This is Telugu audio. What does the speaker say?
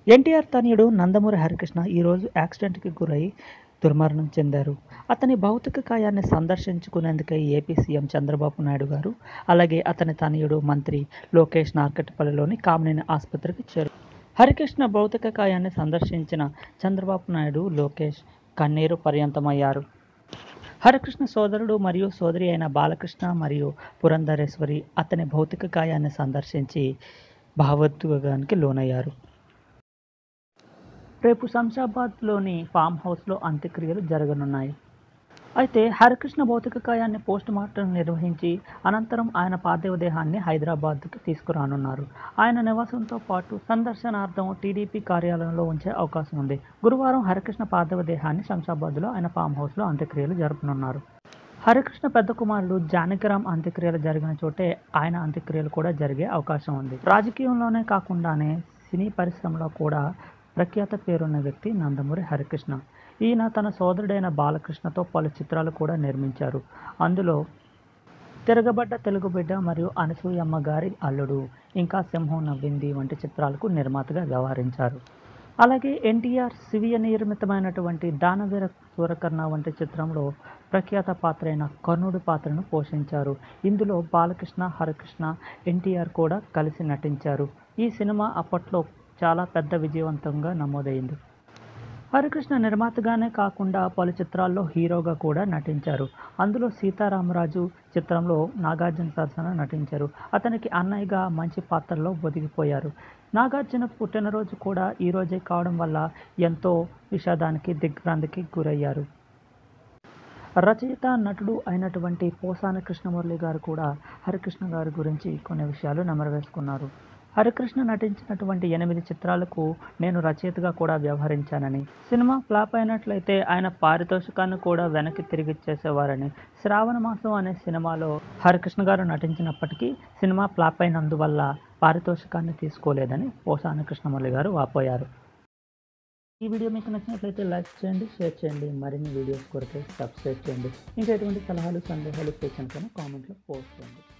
ఎన్టీఆర్ తనయుడు నందమూరి హరికృష్ణ ఈరోజు యాక్సిడెంట్కి గురై దుర్మరణం చెందారు అతని భౌతిక కాయాన్ని సందర్శించుకునేందుకై ఏపీ సీఎం చంద్రబాబు నాయుడు గారు అలాగే అతని తనయుడు మంత్రి లోకేష్ నార్కట్పల్లిలోని కామినేని ఆసుపత్రికి చేరు హరికృష్ణ భౌతిక కాయాన్ని సందర్శించిన చంద్రబాబు నాయుడు లోకేష్ కన్నీరు పర్యంతమయ్యారు హరికృష్ణ సోదరుడు మరియు సోదరి అయిన బాలకృష్ణ మరియు పురంధరేశ్వరి అతని భౌతిక కాయాన్ని సందర్శించి భావోద్వేగానికి లోనయ్యారు రేపు శంషాబాద్లోని ఫామ్ హౌస్లో అంత్యక్రియలు జరగనున్నాయి అయితే హరికృష్ణ భౌతిక కాయాన్ని పోస్ట్ మార్టం నిర్వహించి అనంతరం ఆయన పార్థివ దేహాన్ని హైదరాబాద్కి తీసుకురానున్నారు ఆయన నివాసంతో పాటు సందర్శనార్థం టీడీపీ కార్యాలయంలో ఉంచే అవకాశం ఉంది గురువారం హరికృష్ణ పార్థివ దేహాన్ని శంషాబాద్లో ఆయన ఫామ్ హౌస్లో అంత్యక్రియలు జరపనున్నారు హరికృష్ణ పెద్ద కుమారుడు జానకిరామ్ అంత్యక్రియలు జరిగిన చోటే ఆయన అంత్యక్రియలు కూడా జరిగే అవకాశం ఉంది రాజకీయంలోనే కాకుండానే సినీ పరిశ్రమలో కూడా ప్రఖ్యాత పేరున్న వ్యక్తి నందమూరి హరికృష్ణ ఈయన తన సోదరుడైన బాలకృష్ణతో పలు చిత్రాలు కూడా నిర్మించారు అందులో తిరగబడ్డ తెలుగు బిడ్డ మరియు అనసూయమ్మ గారి అల్లుడు ఇంకా సింహం నవ్వింది వంటి చిత్రాలకు నిర్మాతగా వ్యవహరించారు అలాగే ఎన్టీఆర్ సివియ నిర్మితమైనటువంటి దానవీర సూరకర్ణ వంటి చిత్రంలో ప్రఖ్యాత పాత్ర అయిన కర్ణుడి పాత్రను పోషించారు ఇందులో బాలకృష్ణ హరికృష్ణ ఎన్టీఆర్ కూడా కలిసి నటించారు ఈ సినిమా అప్పట్లో చాలా పెద్ద విజయవంతంగా నమోదైంది హరికృష్ణ నిర్మాతగానే కాకుండా పలు చిత్రాల్లో హీరోగా కూడా నటించారు అందులో సీతారామరాజు చిత్రంలో నాగార్జున సరసన నటించారు అతనికి అన్నయ్యగా మంచి పాత్రలో ఒదిగిపోయారు నాగార్జున పుట్టినరోజు కూడా ఈ రోజే కావడం వల్ల ఎంతో విషాదానికి దిగ్భ్రాంతికి గురయ్యారు రచయిత నటుడు అయినటువంటి పోసాని కృష్ణమురళి గారు కూడా హరికృష్ణ గారి గురించి కొన్ని విషయాలు నెమరవేసుకున్నారు హరికృష్ణ నటించినటువంటి ఎనిమిది చిత్రాలకు నేను రచయితగా కూడా వ్యవహరించానని సినిమా ఫ్లాప్ అయినట్లయితే ఆయన పారితోషికాన్ని కూడా వెనక్కి తిరిగి ఇచ్చేసేవారని శ్రావణ మాసం అనే సినిమాలో హరికృష్ణ గారు నటించినప్పటికీ సినిమా ఫ్లాప్ అయినందువల్ల పారితోషికాన్ని తీసుకోలేదని పోసాని కృష్ణమురళి గారు వాపోయారు ఈ వీడియో మీకు నచ్చినట్లయితే లైక్ చేయండి షేర్ చేయండి మరిన్ని వీడియోస్ కొరకు సబ్స్క్రైబ్ చేయండి ఇంకా ఎటువంటి సలహాలు సందేహాలు సూచనలను కామెంట్లో పోస్ట్ చేయండి